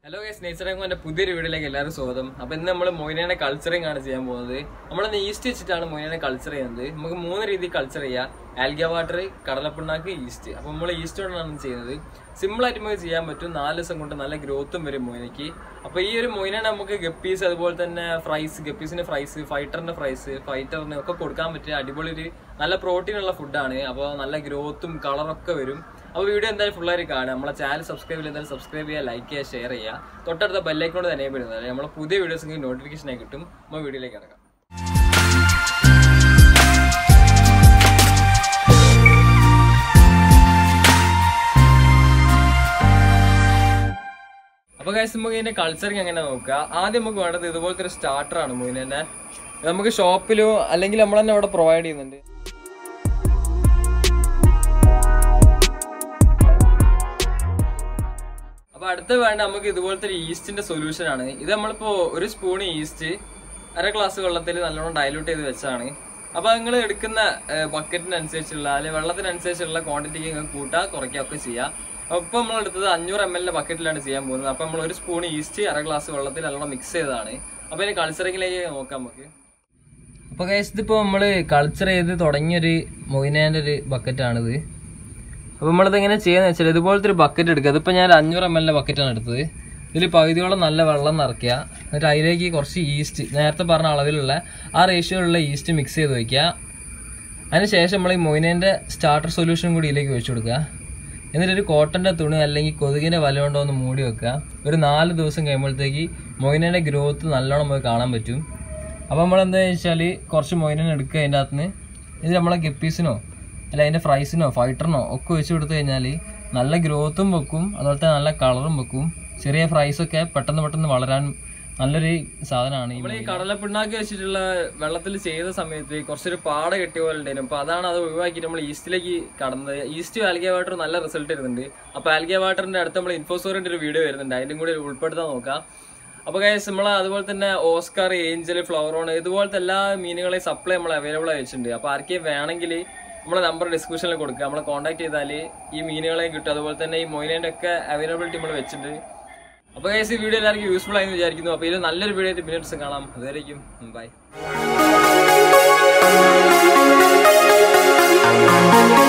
hello guys നേച്ചറേക്കോന്റെ പുതിയൊരു വീഡിയോയിലേക്ക് എല്ലാവരും സ്വാഗതം അപ്പൊ ഇന്ന് നമ്മൾ മൊയിനെ കൾച്ചറിങ് ആണ് ചെയ്യാൻ പോകുന്നത് നമ്മളിന്ന് ഈസ്റ്റ് വെച്ചിട്ടാണ് മൊയിനെ കൾച്ചർ ചെയ്യുന്നത് നമുക്ക് മൂന്ന് രീതിയിൽ കൾച്ചർ ചെയ്യാം ആൽഗ വാട്ടർ കടലപ്പിണ്ണാക്ക് ഈസ്റ്റ് അപ്പൊ നമ്മൾ ഈസ്റ്റ് കൊണ്ടാണ് ചെയ്യുന്നത് സിമ്പിൾ ആയിട്ട് നമുക്ക് ചെയ്യാൻ പറ്റും നാല് ദിവസം കൊണ്ട് നല്ല ഗ്രോത്തും വരും മൊയിനയ്ക്ക് അപ്പൊ ഈ ഒരു മൊയിനെ നമുക്ക് ഗപ്പീസ് അതുപോലെ തന്നെ ഫ്രൈസ് ഗപ്പീസിന്റെ ഫ്രൈസ് ഫൈറ്ററിന്റെ ഫ്രൈസ് ഫൈറ്ററിന് ഒക്കെ കൊടുക്കാൻ പറ്റിയ അടിപൊളി ഒരു നല്ല പ്രോട്ടീൻ ഉള്ള ഫുഡാണ് അപ്പോൾ നല്ല ഗ്രോത്തും കളറൊക്കെ വരും അപ്പോൾ വീഡിയോ എന്തായാലും ഫുള്ളായിട്ട് കാണുക നമ്മളെ ചാനൽ സബ്സ്ക്രൈബ് ചെയ്ത് എന്തായാലും സബ്സ്ക്രൈബ് ചെയ്യുക ലൈക്ക് ചെയ്യുക ഷെയർ ചെയ്യുക തൊട്ടടുത്ത ബെല്ലൈക്കോട് തന്നെ വരുന്നത് നമ്മളെ പുതിയ വീഡിയോസ് നോട്ടിഫിക്കേഷൻ ആയി കിട്ടും നമ്മൾ വീഡിയോയിലേക്ക് കിടക്കാം അപ്പൊ guys നമുക്ക് ഇതിന്റെ കൾച്ചറിങ് എങ്ങനെ നോക്കുക ആദ്യം നമുക്ക് വേണ്ടത് ഇതുപോലത്തെ ഒരു സ്റ്റാർട്ടർ ആണ് മൊയിനെ തന്നെ ഇത് നമുക്ക് ഷോപ്പിലോ അല്ലെങ്കിൽ നമ്മൾ തന്നെ അവിടെ പ്രൊവൈഡ് ചെയ്യുന്നുണ്ട് അപ്പൊ അടുത്ത് വേണ്ട നമുക്ക് ഇതുപോലത്തെ ഒരു ഈസ്റ്റിന്റെ സൊല്യൂഷൻ ആണ് ഇത് നമ്മളിപ്പോ ഒരു സ്പൂൺ ഈസ്റ്റ് അര ഗ്ലാസ് വെള്ളത്തിൽ നല്ലോണം ഡയലൂട്ട് ചെയ്ത് വെച്ചാണ് അപ്പൊ നിങ്ങൾ എടുക്കുന്ന ബക്കറ്റിനനുസരിച്ചുള്ള അല്ലെങ്കിൽ വെള്ളത്തിനനുസരിച്ചുള്ള ക്വാണ്ടിറ്റിക്ക് നിങ്ങൾക്ക് കൂട്ടുക കുറയ്ക്കുക ഒക്കെ ചെയ്യാം അപ്പൊ ഇപ്പൊ നമ്മൾ എടുത്തത് അഞ്ഞൂറ് എം എൽ ബക്കറ്റിലാണ് ചെയ്യാൻ പോകുന്നത് അപ്പൊ നമ്മൾ ഒരു സ്പൂൺ ഈസ്റ്റ് അര ഗ്ലാസ് വെള്ളത്തിൽ നല്ലോണം മിക്സ് ചെയ്തതാണ് അപ്പൊ ഇനി കൾച്ചറിങ്ങിലേക്ക് നോക്കാം നമുക്ക് അപ്പൊ ഗൈസ് ഇതിപ്പോ നമ്മള് കൾച്ചർ ചെയ്ത് തുടങ്ങിയൊരു മൊയിനേന്റെ ഒരു ബക്കറ്റാണിത് അപ്പോൾ നമ്മളിത് എങ്ങനെ ചെയ്യുന്നത് വെച്ചാൽ ഇതുപോലത്തെ ഒരു ബക്കറ്റ് എടുക്കുക അതിപ്പോൾ ഞാൻ അഞ്ഞൂറ് എം എൽ ബക്കറ്റാണ് എടുത്തത് ഇതിൽ പകുതിയോളം നല്ല വെള്ളം നിറയ്ക്കുക എന്നിട്ട് അതിലേക്ക് കുറച്ച് ഈസ്റ്റ് നേരത്തെ പറഞ്ഞ അളവിലുള്ള ആ റേഷ്യോയിലുള്ള ഈസ്റ്റ് മിക്സ് ചെയ്ത് വയ്ക്കുക അതിനുശേഷം നമ്മൾ ഈ മൊയിനേൻ്റെ സ്റ്റാർട്ടർ സൊല്യൂഷൻ കൂടി ഇതിലേക്ക് ഒഴിച്ചു കൊടുക്കുക എന്നിട്ട് ഒരു കോട്ടൻ്റെ തുണി അല്ലെങ്കിൽ കൊതുകിൻ്റെ വല കൊണ്ടോ ഒന്ന് മൂടി വെക്കുക ഒരു നാല് ദിവസം കഴിയുമ്പോഴത്തേക്ക് മൊയിനേൻ്റെ ഗ്രോത്ത് നല്ലോണം നമുക്ക് കാണാൻ പറ്റും അപ്പോൾ നമ്മൾ എന്താ വെച്ചാൽ കുറച്ച് മൊയിനെ എടുക്കുക അതിൻ്റെ അകത്ത് നിന്ന് ഇത് നമ്മളെ ഗപ്പീസിനോ അല്ല അതിൻ്റെ ഫ്രൈസിനോ ഫൈറ്ററിനോ ഒക്കെ വെച്ച് കൊടുത്തു കഴിഞ്ഞാൽ നല്ല ഗ്രോത്തും വെക്കും അതുപോലെ തന്നെ നല്ല കളറും വെക്കും ചെറിയ ഫ്രൈസൊക്കെ പെട്ടെന്ന് പെട്ടെന്ന് വളരാൻ നല്ലൊരു സാധനമാണ് നമ്മൾ ഈ കടലപ്പിണ്ണാക്കി വെച്ചിട്ടുള്ള വെള്ളത്തിൽ ചെയ്ത സമയത്ത് കുറച്ചൊരു പാട കെട്ടിയ പോലെ ഉണ്ടായിരുന്നു അപ്പൊ അതാണ് അത് ഒഴിവാക്കിയിട്ട് നമ്മൾ ഈസ്റ്റിലേക്ക് കടന്നത് ഈസ്റ്റ് ആൽഗിയ വാട്ടർ നല്ല റിസൾട്ട് വരുന്നുണ്ട് അപ്പൊ ആൽഗിയ വാട്ടറിന്റെ അടുത്ത് നമ്മൾ ഇൻഫോസോറിന്റെ ഒരു വീഡിയോ വരുന്നുണ്ട് അതിലും കൂടി ഉൾപ്പെടുത്താൻ നോക്കാം അപ്പൊ ഗൈസ് നമ്മൾ അതുപോലെ തന്നെ ഓസ്കാർ ഏഞ്ചൽ ഫ്ലവറോൺ ഇതുപോലത്തെ എല്ലാ മീനുകളെയും സപ്ലൈ നമ്മൾ അവൈലബിൾ ആയി വെച്ചിട്ടുണ്ട് അപ്പൊ ആർക്കെയും വേണമെങ്കിൽ നമ്മളെ നമ്പർ ഡിസ്ക്രിപ്ഷനിൽ കൊടുക്കുക നമ്മളെ കോൺടാക്ട് ചെയ്താൽ ഈ മീനുകളെയും കിട്ടും അതുപോലെ തന്നെ ഈ മൊയിനേൻ്റെ ഒക്കെ അവൈലബിലിറ്റി നമ്മൾ വെച്ചിട്ടുണ്ട് അപ്പോൾ ഗൈസ് ഈ വീഡിയോ എല്ലാവർക്കും യൂസ്ഫുൾ ആയി എന്ന് വിചാരിക്കുന്നു അപ്പോൾ ഇത് നല്ലൊരു വീഡിയോ ആയിട്ട് പിന്നീട് കാണാം അതുവരേക്കും ബൈ